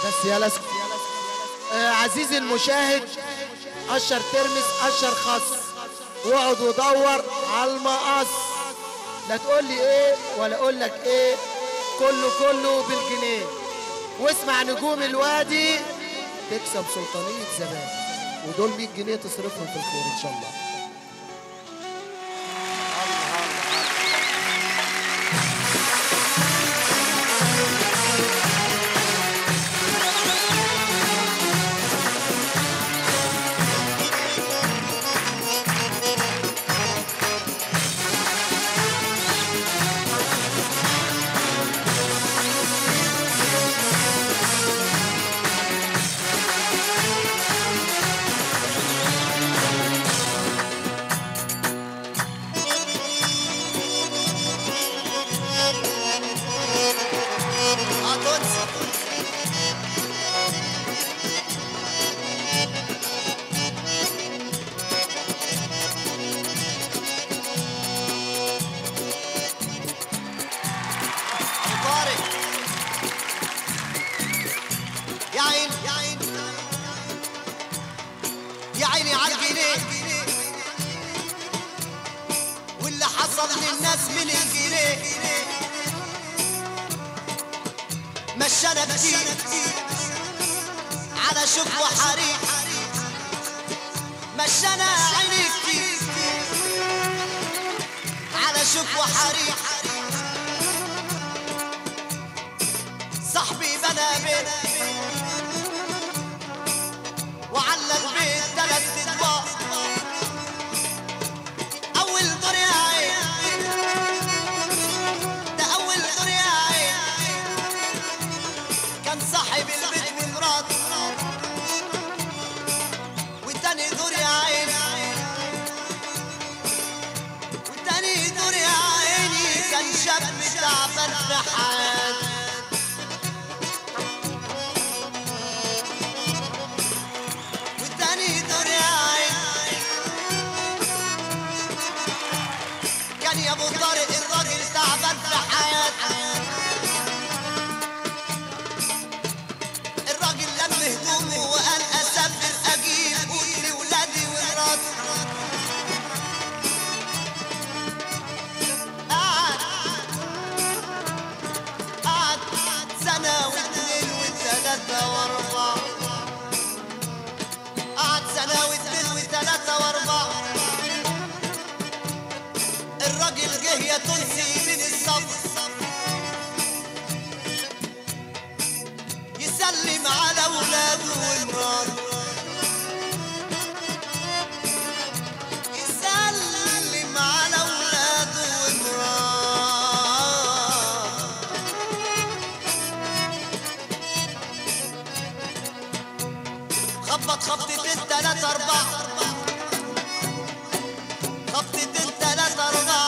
بس يا لسه آه عزيزي المشاهد اشر ترمس اشر خص واقعد ودور على المقص لا تقول لي ايه ولا اقول لك ايه كله كله بالجنيه واسمع نجوم الوادي تكسب سلطانية زمان ودول 100 جنيه تصرفهم في الخير ان شاء الله طارق يا عين يا عين يا عيني على الجنيه واللي حصل للناس من الجنيه مشانا كتير على شوك وحريق مشانا عيني كتير على شوك وحريق صاحبي بنى بيت وعلى البيت ثلاث اطباق اول دور يا عين ده اول دور يا عين كان صاحب البيت ومراته وتاني دور يا عين وتاني دور يا عيني كان شاب تعبان في حياته والتاني دور يا عين كان يا ابو طارق الراجل تعبان في حياته الراجل لم هدومه وقال اسافر اجيب قوت لولادي ومراتي قعد قعد سنة واثنين وثلاثة واربعة قعد سنة واثنين وثلاثة واربعة الراجل جه يا تونسي من السفر يسلم على اولاده ومراته يسلم على اولاده ومراته خبط خبطتين تلاتة أربعة خبطتين تلاتة أربعة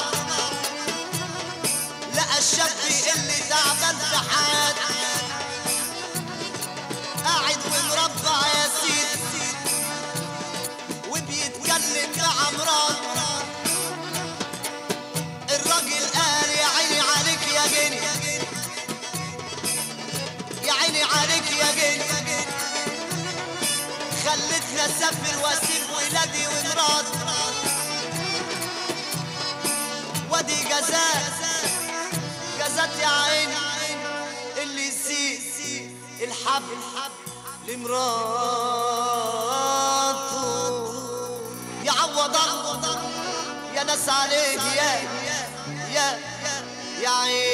لقى الشاب اللي تعبان في حياته قاعد ومربع يا سيدي وبيتكلم مع مراته الراجل قال يا عيني عليك يا جني يا عيني عليك يا جني خلتنا اسافر واسيب ولادي ومراتي وادي جزات جزات يا عيني اللي يسيء الحب لمراته يعوض الله يا ناس عليه يا يا يا عيني